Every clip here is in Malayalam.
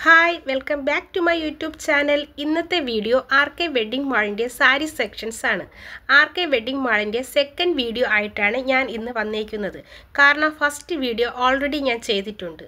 hi welcome back to my YouTube channel ഇന്നത്തെ വീഡിയോ ആർ കെ വെഡ്ഡിംഗ് മാളിൻ്റെ സാരി സെക്ഷൻസ് ആണ് ആർ കെ വെഡ്ഡിംഗ് മാളിൻ്റെ സെക്കൻഡ് വീഡിയോ ആയിട്ടാണ് ഞാൻ ഇന്ന് വന്നേക്കുന്നത് കാരണം ഫസ്റ്റ് വീഡിയോ ഓൾറെഡി ഞാൻ ചെയ്തിട്ടുണ്ട്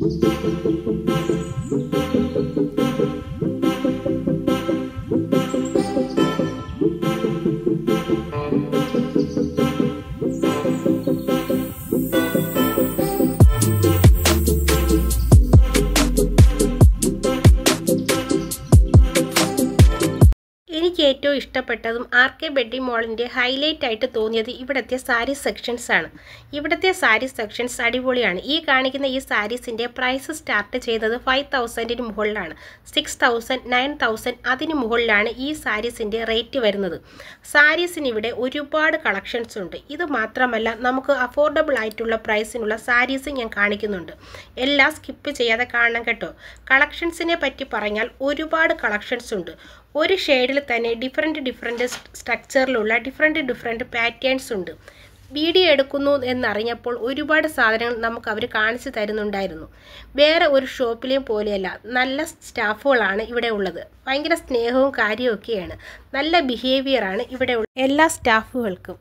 എനിക്ക് ഏറ്റവും ഇഷ്ടപ്പെട്ടതും ആർ കെ ബെഡ്ഡി മോളിൻ്റെ ഹൈലൈറ്റ് ആയിട്ട് തോന്നിയത് ഇവിടുത്തെ സാരി സെക്ഷൻസ് ആണ് ഇവിടുത്തെ സാരി സെക്ഷൻസ് അടിപൊളിയാണ് ഈ കാണിക്കുന്ന ഈ സാരീസിൻ്റെ പ്രൈസ് സ്റ്റാർട്ട് ചെയ്യുന്നത് ഫൈവ് തൗസൻഡിന് മുകളിലാണ് സിക്സ് തൗസൻഡ് നയൻ തൗസൻഡ് അതിന് മുകളിലാണ് ഈ സാരീസിൻ്റെ റേറ്റ് വരുന്നത് സാരീസിന് ഇവിടെ ഒരുപാട് കളക്ഷൻസ് ഉണ്ട് ഇത് മാത്രമല്ല നമുക്ക് അഫോർഡബിൾ ആയിട്ടുള്ള പ്രൈസിനുള്ള സാരീസ് ഞാൻ കാണിക്കുന്നുണ്ട് എല്ലാം സ്കിപ്പ് ചെയ്യാതെ കാണണം കേട്ടോ കളക്ഷൻസിനെ പറ്റി പറഞ്ഞാൽ ഒരുപാട് കളക്ഷൻസ് ഉണ്ട് ഒരു ഷെയ്ഡിൽ തന്നെ ഡിഫറെൻറ്റ് ഡിഫറെൻറ്റ് സ്ട്രക്ചറിലുള്ള ഡിഫറെൻറ്റ് ഡിഫറെൻറ്റ് പാറ്റേൺസ് ഉണ്ട് വീഡിയോ എടുക്കുന്നു എന്നറിഞ്ഞപ്പോൾ ഒരുപാട് സാധനങ്ങൾ നമുക്ക് അവർ കാണിച്ചു തരുന്നുണ്ടായിരുന്നു വേറെ ഒരു ഷോപ്പിലെയും പോലെയല്ല നല്ല സ്റ്റാഫുകളാണ് ഇവിടെ ഉള്ളത് ഭയങ്കര സ്നേഹവും കാര്യമൊക്കെയാണ് നല്ല ബിഹേവിയറാണ് ഇവിടെ ഉള്ള എല്ലാ സ്റ്റാഫുകൾക്കും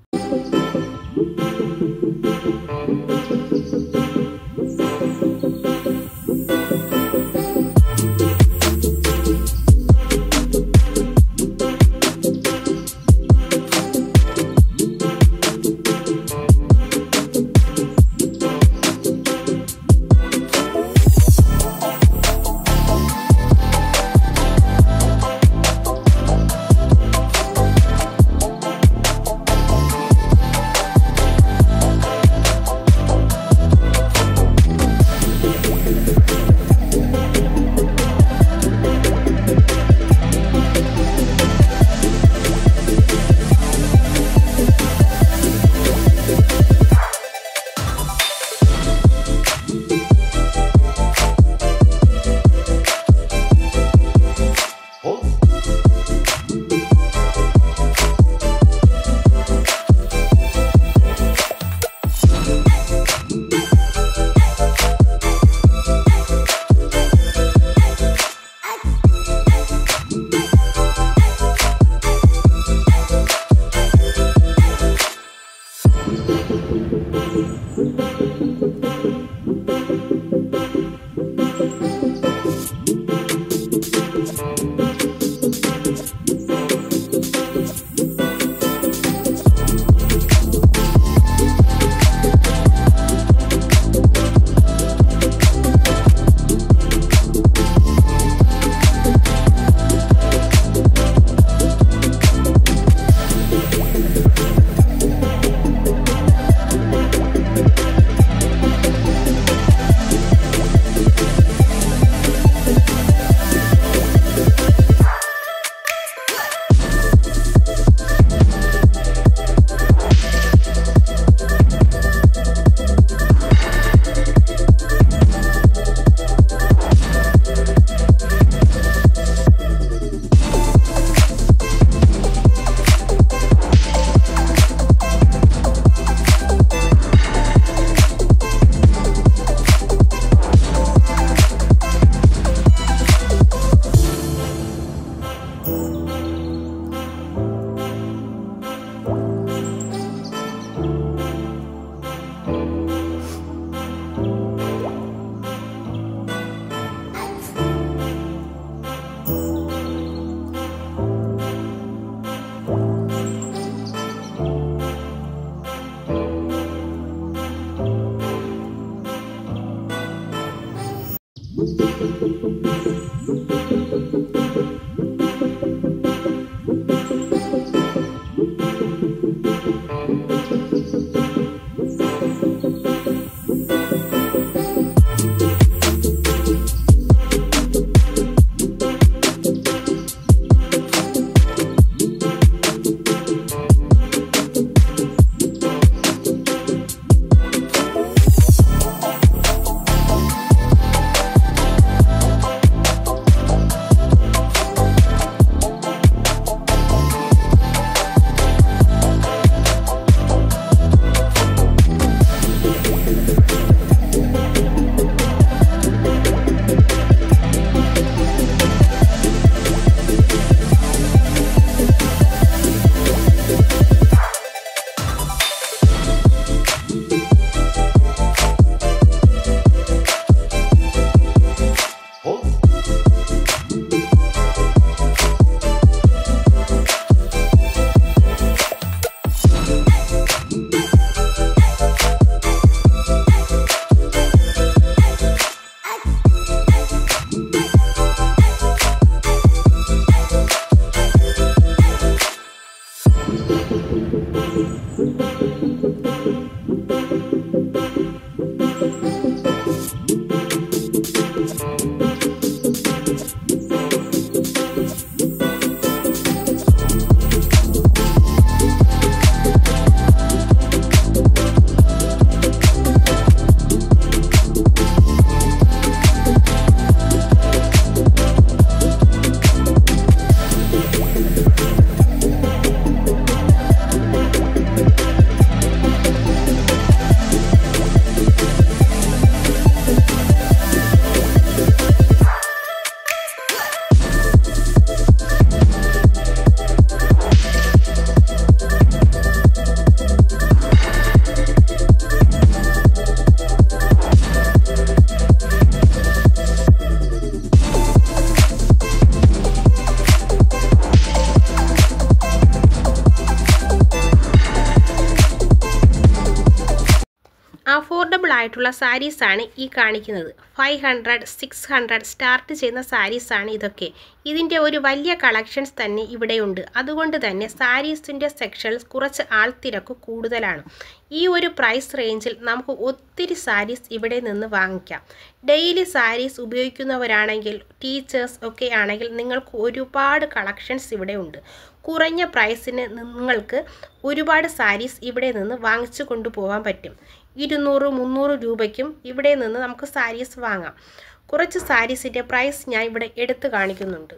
ആയിട്ടുള്ള സാരീസാണ് ഈ കാണിക്കുന്നത് five hundred six hundred start ചെയ്യുന്ന സാരീസാണ് ഇതൊക്കെ ഇതിൻ്റെ ഒരു വലിയ കളക്ഷൻസ് തന്നെ ഇവിടെയുണ്ട് അതുകൊണ്ട് തന്നെ സാരീസിൻ്റെ സെക്ഷനിൽ കുറച്ച് ആൾത്തിരക്ക് കൂടുതലാണ് ഈ ഒരു പ്രൈസ് റേഞ്ചിൽ നമുക്ക് ഒത്തിരി സാരീസ് ഇവിടെ നിന്ന് വാങ്ങിക്കാം ഡെയിലി സാരീസ് ഉപയോഗിക്കുന്നവരാണെങ്കിൽ ടീച്ചേഴ്സ് ഒക്കെ ആണെങ്കിൽ നിങ്ങൾക്ക് ഒരുപാട് കളക്ഷൻസ് ഇവിടെ ഉണ്ട് കുറഞ്ഞ പ്രൈസിന് നിങ്ങൾക്ക് ഒരുപാട് സാരീസ് ഇവിടെ നിന്ന് വാങ്ങിച്ചു കൊണ്ടുപോകാൻ പറ്റും ഇരുന്നൂറ് മുന്നൂറ് രൂപയ്ക്കും ഇവിടെ നിന്ന് നമുക്ക് സാരീസ് വാങ്ങാം കുറച്ച് സാരീസിൻ്റെ പ്രൈസ് ഞാൻ ഇവിടെ എടുത്തു കാണിക്കുന്നുണ്ട്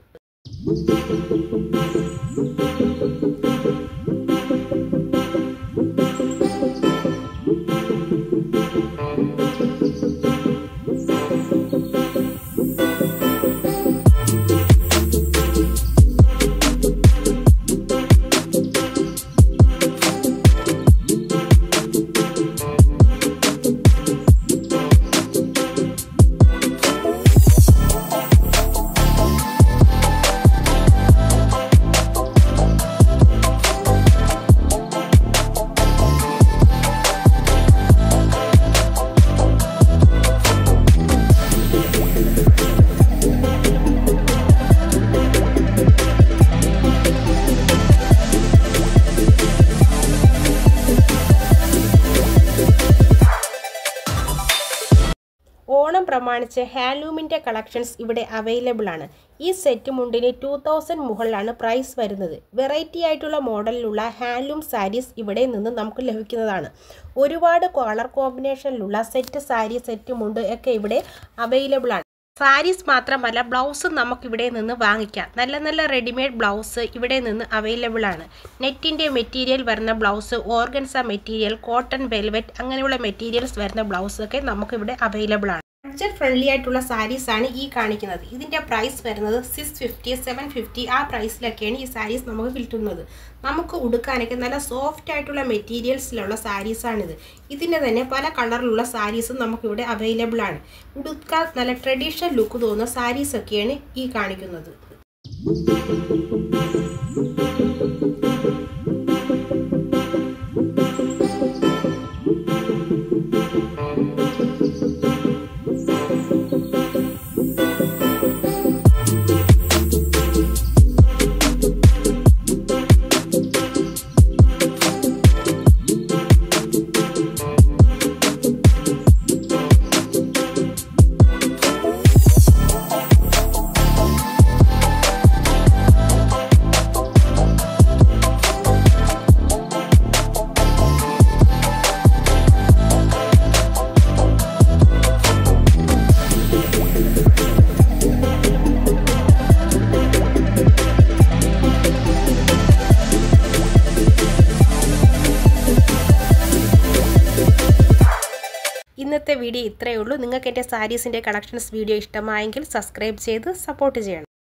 ഓണം പ്രമാണിച്ച് ഹാൻഡ്ലൂമിൻ്റെ കളക്ഷൻസ് ഇവിടെ അവൈലബിൾ ആണ് ഈ സെറ്റ് മുണ്ടിന് ടു തൗസൻഡ് മുകളിലാണ് പ്രൈസ് വരുന്നത് വെറൈറ്റി ആയിട്ടുള്ള മോഡലിലുള്ള ഹാൻഡ്ലൂം സാരീസ് ഇവിടെ നിന്ന് നമുക്ക് ലഭിക്കുന്നതാണ് ഒരുപാട് കളർ കോമ്പിനേഷനിലുള്ള സെറ്റ് സാരി സെറ്റ് മുണ്ട് ഒക്കെ ഇവിടെ അവൈലബിൾ ആണ് സാരീസ് മാത്രമല്ല ബ്ലൗസും നമുക്കിവിടെ നിന്ന് വാങ്ങിക്കാം നല്ല നല്ല റെഡിമെയ്ഡ് ബ്ലൗസ് ഇവിടെ നിന്ന് അവൈലബിൾ ആണ് നെറ്റിൻ്റെ മെറ്റീരിയൽ വരുന്ന blouse organza material cotton velvet അങ്ങനെയുള്ള മെറ്റീരിയൽസ് വരുന്ന ബ്ലൗസൊക്കെ നമുക്കിവിടെ അവൈലബിൾ ആണ് ബഡ്ജറ്റ് ഫ്രണ്ട്ലി ആയിട്ടുള്ള സാരീസ് ആണ് ഈ കാണിക്കുന്നത് ഇതിൻ്റെ പ്രൈസ് വരുന്നത് സിക്സ് ഫിഫ്റ്റി സെവൻ ഫിഫ്റ്റി ആ പ്രൈസിലൊക്കെയാണ് ഈ സാരീസ് നമുക്ക് കിട്ടുന്നത് നമുക്ക് ഉടുക്കാനൊക്കെ നല്ല സോഫ്റ്റ് ആയിട്ടുള്ള മെറ്റീരിയൽസിലുള്ള സാരീസാണിത് ഇതിൻ്റെ തന്നെ പല കളറിലുള്ള സാരീസും നമുക്കിവിടെ അവൈലബിൾ ആണ് ഉടുക്കാൻ നല്ല ട്രഡീഷണൽ ലുക്ക് തോന്നുന്ന സാരീസൊക്കെയാണ് ഈ കാണിക്കുന്നത് ഇന്നത്തെ വീഡിയോ ഇത്രയേ ഉള്ളൂ നിങ്ങൾക്ക് എൻ്റെ സാരീസിൻ്റെ കളക്ഷൻസ് വീഡിയോ ഇഷ്ടമായെങ്കിൽ സബ്സ്ക്രൈബ് ചെയ്ത് സപ്പോർട്ട് ചെയ്യണം